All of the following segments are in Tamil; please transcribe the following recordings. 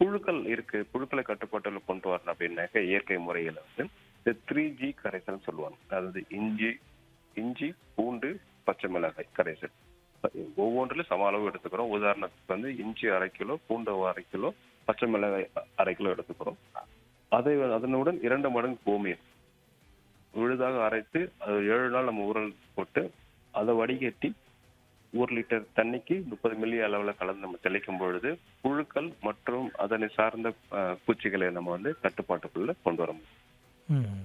புழுக்கள் இருக்கு புழுக்களை கட்டுப்பாட்டுல கொண்டு வரணும் அப்படின்னாக்க இயற்கை முறையில வந்து இந்த த்ரீ ஜி கரைசல் சொல்லுவாங்க அதாவது இஞ்சி இஞ்சி பூண்டு பச்சை மிளகாய் கரைசல் ஒவ்வொன்றிலும் சம அளவு எடுத்துக்கிறோம் உதாரணத்துக்கு வந்து இஞ்சி அரை கிலோ பூண்டு அரை கிலோ பச்சை மிளகாய் அரை கிலோ எடுத்துக்கிறோம் அதை அதனுடன் இரண்டு மடங்கு கோமியம் விழுதாக அரைத்து அது ஏழு நாள் நம்ம ஊறல் போட்டு அதை வடிகட்டி ஒரு லிட்டர் தண்ணிக்கு முப்பது மில்லி அளவுல கலந்து நம்ம தெளிக்கும் பொழுது புழுக்கள் மற்றும் அதனை சார்ந்த அஹ், பூச்சிகளை நம்ம வந்து கட்டுப்பாட்டுக்குள்ள கொண்டு வர முடியும் ம்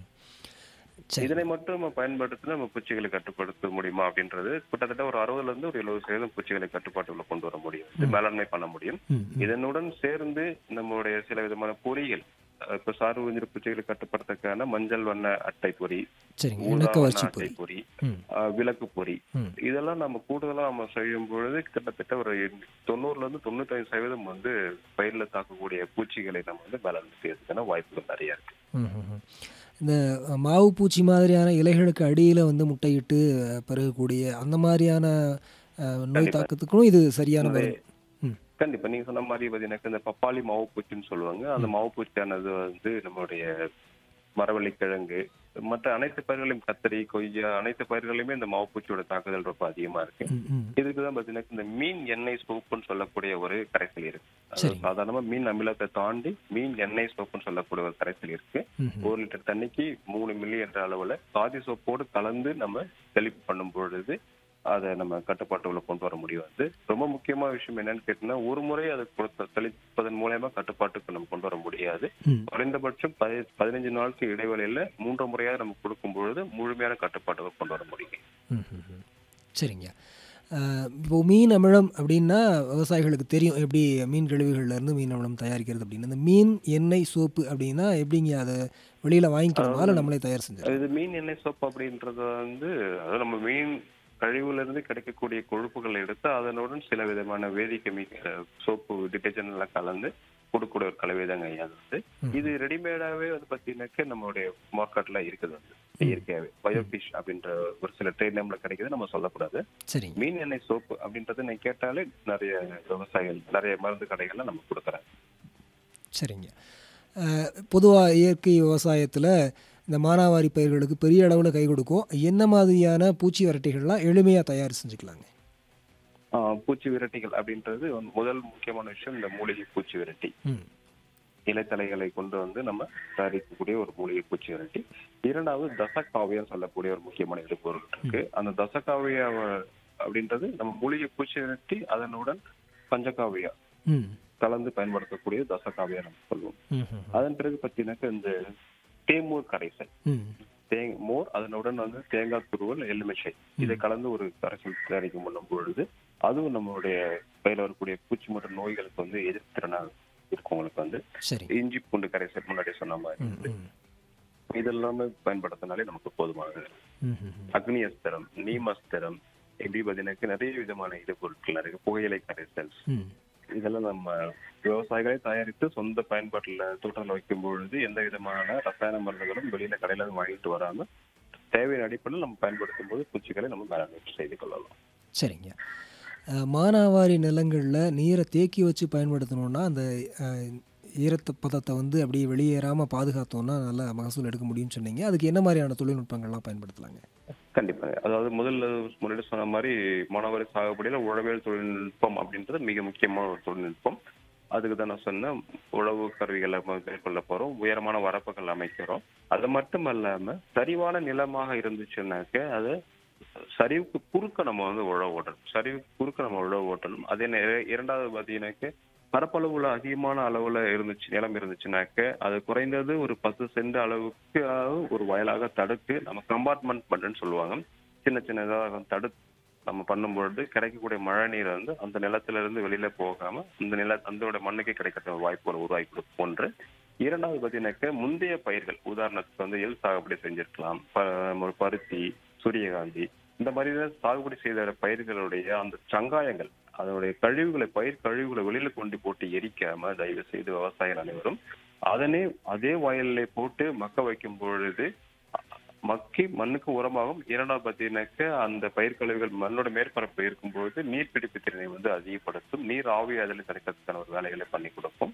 சரி இதனை மட்டும் நம்ம பயன்படுத்தி நம்ம பூச்சிகளை கட்டுப்படுத்த முடியுமா அப்படின்றது கிட்டத்தட்ட ஒரு அறுபதுல இருந்து ஒரு எழுபது சதவீதம் பூச்சிகளை கட்டுப்பாட்டுக்குள்ள கொண்டு வர முடியும் இது மேலாண்மை பண்ண முடியும் ம் ம். இதனுடன் சேர்ந்து நம்மளுடைய சில விதமான பொறிகள் அஹ், இப்ப சார்பு உயிர் பூச்சிகளை கட்டுப்படுறதுக்கான மஞ்சள் வண்ண அட்டை பொறி சரிங்க ஊதா இணக்க வண்ண வச்சு அட்டை பொறி ம் அஹ், விளக்கு பொறி ம் இதெல்லாம் நம்ம கூடுதலா நம்ம செய்யும் பொழுது கிட்டத்தட்ட ஒரு தொண்ணூறுல இருந்து தொண்ணூத்தைந்து சதவீதம் வந்து பயிர்ல தாக்கக்கூடிய பூச்சிகளை நம்ம வந்து பேலன்ஸ் செய்யறதுக்கான வாய்ப்புகள் நிறைய இருக்கு ம், ம், ம். இந்த அஹ், மாவு பூச்சி மாதிரியான இலைகளுக்கு அடியில் வந்து முட்டையிட்டு அஹ், பெருகக்கூடிய அந்த மாதிரியான அஹ், நோய் கண்டிப்பா. தாக்கத்துக்கும் இது சரியான மருந்து ம் கண்டிப்பா நீங்க சொன்ன மாதிரி பாத்தீங்கன்னா இந்த பப்பாளி மாவு பூச்சின்னு சொல்லுவாங்க அந்த மாவு பூச்சியானது வந்து நம்மளுடைய மரவள்ளி கிழங்கு மற்ற அனைத்து பயிர்களையும் கத்தரி கொய்யா அனைத்து பயிர்களையுமே இந்த மாவு பூச்சியோட தாக்குதல் ரொம்ப அதிகமா இருக்கு ம் ம் இதுக்குதான் பாத்தீங்கன்னா இந்த மீன் எண்ணெய் சோப்புன்னு சொல்லக்கூடிய ஒரு கரைசல் இருக்கு அது சரி. சாதாரணமா மீன் அமிலத்தை தாண்டி மீன் எண்ணெய் சோப்புன்னு சொல்லக்கூடிய ஒரு கரைசல் இருக்கு ம் ம். ஒரு லிட்டர் தண்ணிக்கு மூணு மில்லி என்ற அளவுல காதி சோப்போடு கலந்து நம்ம தெளிப்பு பண்ணும் பொழுது அதை நம்ம கட்டுப்பாட்டுக்குள்ள கொண்டு வர முடியும் வந்து ரொம்ப முக்கியமான விஷயம் என்னன்னு கேட்டீங்கன்னா ஒரு முறை அதை கொடுத்த தெளிப்பதன் மூலயமா கட்டுப்பாட்டுக்கு நம்ம கொண்டு வர முடியாது ம் குறைந்தபட்சம் பதி- பதினஞ்சு நாளுக்கு இடைவெளியில மூன்று முறையாக நம்ம கொடுக்கும் பொழுது முழுமையான கட்டுப்பாட்டுக்கு கொண்டு வர முடியும் ம், ம், ம். சரிங்க அஹ், இப்போ மீன் அமிலம் அப்படின்னா விவசாயிகளுக்கு தெரியும் எப்படி மீன் கழிவுகள்ல இருந்து மீன் அமிலம் தயாரிக்கிறது அப்படின்னு இந்த மீன் எண்ணெய் சோப்பு அப்படின்னா எப்படிங்க அதை வெளியில் வாங்கிக்கணுமா இல்லை நம்மளே தயார் செஞ்சு இது மீன் எண்ணெய் சோப்பு அப்படின்றது வந்து அதாவது நம்ம மீன் கழிவுல இருந்து கிடைக்கக்கூடிய கொழுப்புகளை எடுத்து அதனுடன் சில விதமான வேதி கெமிக்கல் சோப்பு டிட்டர்ஜென்ட் எல்லாம் கலந்து கொடுக்கக்கூடிய ஒரு கலவைதாங்க ஐயா அது வந்து இது ரெடிமேடாவே வந்து பாத்தீங்கன்னாக்க நம்மளுடைய மார்க்கெட்ல இருக்குது வந்து இயற்கையாவே பயோபிஷ் அப்படின்ற ஒரு சில ட்ரேட் நேம்ல கிடைக்குது நம்ம சொல்லக்கூடாது சரிங்க மீன் எண்ணெய் சோப்பு அப்படின்றது நீங்க கேட்டாலே நிறைய விவசாயிகள் நிறைய மருந்து கடைகள்ல நம்ம கொடுக்குறாங்க சரிங்க பொதுவாக இயற்கை விவசாயத்தில் இந்த மானாவாரி பயிர்களுக்கு பெரிய அளவில் கை கொடுக்கும் என்ன மாதிரியான பூச்சி விரட்டிகள்லாம் எளிமையாக தயார் செஞ்சுக்கலாங்க ஆஹ் பூச்சி விரட்டிகள் அப்படின்றது வந்து முதல் முக்கியமான விஷயம் இந்த மூலிகை பூச்சி விரட்டி ம் இலைத்தலைகளை கொண்டு வந்து நம்ம தயாரிக்கக்கூடிய ஒரு மூலிகை பூச்சி விரட்டி இரண்டாவது தசகாவியம் சொல்லக்கூடிய ஒரு முக்கியமான இடுபொருள் இருக்கு அந்த தசகாவியா அப்படின்றது நம்ம மூலிகை பூச்சி விரட்டி அதனுடன் பஞ்சகாவியா ம் கலந்து பயன்படுத்தக்கூடிய தசகாவியா நம்ம சொல்லுவோம் ம் ம் அதன் பிறகு பார்த்தீங்கன்னாக்க இந்த தேமூர் கரைசல் ம் தேங் மோர் அதனுடன் வந்து தேங்காய் துருவல் எலுமிச்சை இதை கலந்து ஒரு கரைசல் தயாரிக்கும் பண்ணும் பொழுது அதுவும் நம்மளுடைய பயில வரக்கூடிய பூச்சி மற்றும் நோய்களுக்கு வந்து எதிர்த்திறனா இருக்கவங்களுக்கு வந்து சரி இஞ்சி பூண்டு கரைசல் முன்னாடி சொன்ன மாதிரி ம் ம் இதெல்லாமே பயன்படுத்தினாலே நமக்கு போதுமானது ம் ம் ம். அக்னியஸ்திரம் நீமஸ்திரம் எப்படி பார்த்தீங்கன்னா நிறைய விதமான இது பொருட்கள் நிறைய புகையிலை கரைசல் ம் இதெல்லாம் நம்ம விவசாயிகளே தயாரித்து சொந்த பயன்பாட்டுல தோட்டத்தில் வைக்கும் பொழுது எந்த விதமான ரசாயன மருந்துகளும் வெளியில கடையில இருந்து வாங்கிட்டு வராம தேவையான அடிப்படையில் நம்ம பயன்படுத்தும் போது பூச்சிகளை நம்ம மேலாண்மை செய்து கொள்ளலாம் சரிங்க அஹ், மானாவாரி நிலங்களில் நீரை தேக்கி வச்சு பயன்படுத்தணும்னா அந்த அஹ், ஈரத்த பதத்தை வந்து அப்படியே வெளியேறாமல் பாதுகாத்தோம்னா நல்லா மகசூல் எடுக்க முடியும்னு சொன்னீங்க அதுக்கு என்ன மாதிரியான தொழில்நுட்பங்கள்லாம் பயன்படுத்தலாங்க கண்டிப்பாக அதாவது முதல்ல முன்னாடி சொன்ன மாதிரி மாணவர் சாகுபடியில உழவியல் தொழில்நுட்பம் அப்படின்றது மிக முக்கியமான ஒரு தொழில்நுட்பம் அதுக்கு தான் நான் சொன்னேன் உழவு கருவிகளை நம்ம மேற்கொள்ள போறோம் உயரமான வரப்புகள் அமைக்கிறோம் அது மட்டும் இல்லாம சரிவான நிலமாக இருந்துச்சுன்னாக்க அது சரிவுக்கு குறுக்க நம்ம வந்து உழவு ஓட்டணும் சரிவுக்கு குறுக்க நம்ம உழவு ஓட்டணும் அதே நேரம் இரண்டாவது பார்த்தீங்கன்னாக்க பரப்பளவுல அதிகமான அளவுல இருந்துச்சு நிலம் இருந்துச்சுனாக்க அது குறைந்தது ஒரு பத்து சென்ட் அளவுக்கு ஒரு வயலாக தடுத்து நம்ம கம்பார்ட்மெண்ட் பண்ணுன்னு சொல்லுவாங்க சின்ன சின்னதாக தடுத்து நம்ம பண்ணும்பொழுது கிடைக்கக்கூடிய மழை நீரை வந்து அந்த நிலத்துல இருந்து வெளியில போகாம அந்த நில அந்த மண்ணுக்கு கிடைக்கிற வாய்ப்புகள் உருவாக்கி கொடுக்கும் ஒன்று இரண்டாவது பார்த்தீங்கன்னாக்க முந்தைய பயிர்கள் உதாரணத்துக்கு வந்து எள் சாகுபடி செஞ்சிருக்கலாம் ப- ஒரு பருத்தி சூரியகாந்தி இந்த மாதிரி சாகுபடி செய்த பயிர்களுடைய அந்த சங்காயங்கள் அதனுடைய கழிவுகளை பயிர் கழிவுகளை வெளியில கொண்டு போட்டு எரிக்காம தயவு செய்து விவசாயிகள் அனைவரும் அதனே அதே வயலிலே போட்டு மக்க வைக்கும் பொழுது மக்கி மண்ணுக்கு உரமாகும் இரண்டாவது பார்த்தீங்கன்னாக்க அந்த பயிர் கழிவுகள் மண்ணோட மேற்பரப்பு இருக்கும்பொழுது நீர் பிடிப்பு திறனை வந்து அதிகப்படுத்தும் நீர் ஆவி அதில் கிடைக்கிறதுக்கான ஒரு வேலைகளை பண்ணி கொடுக்கும்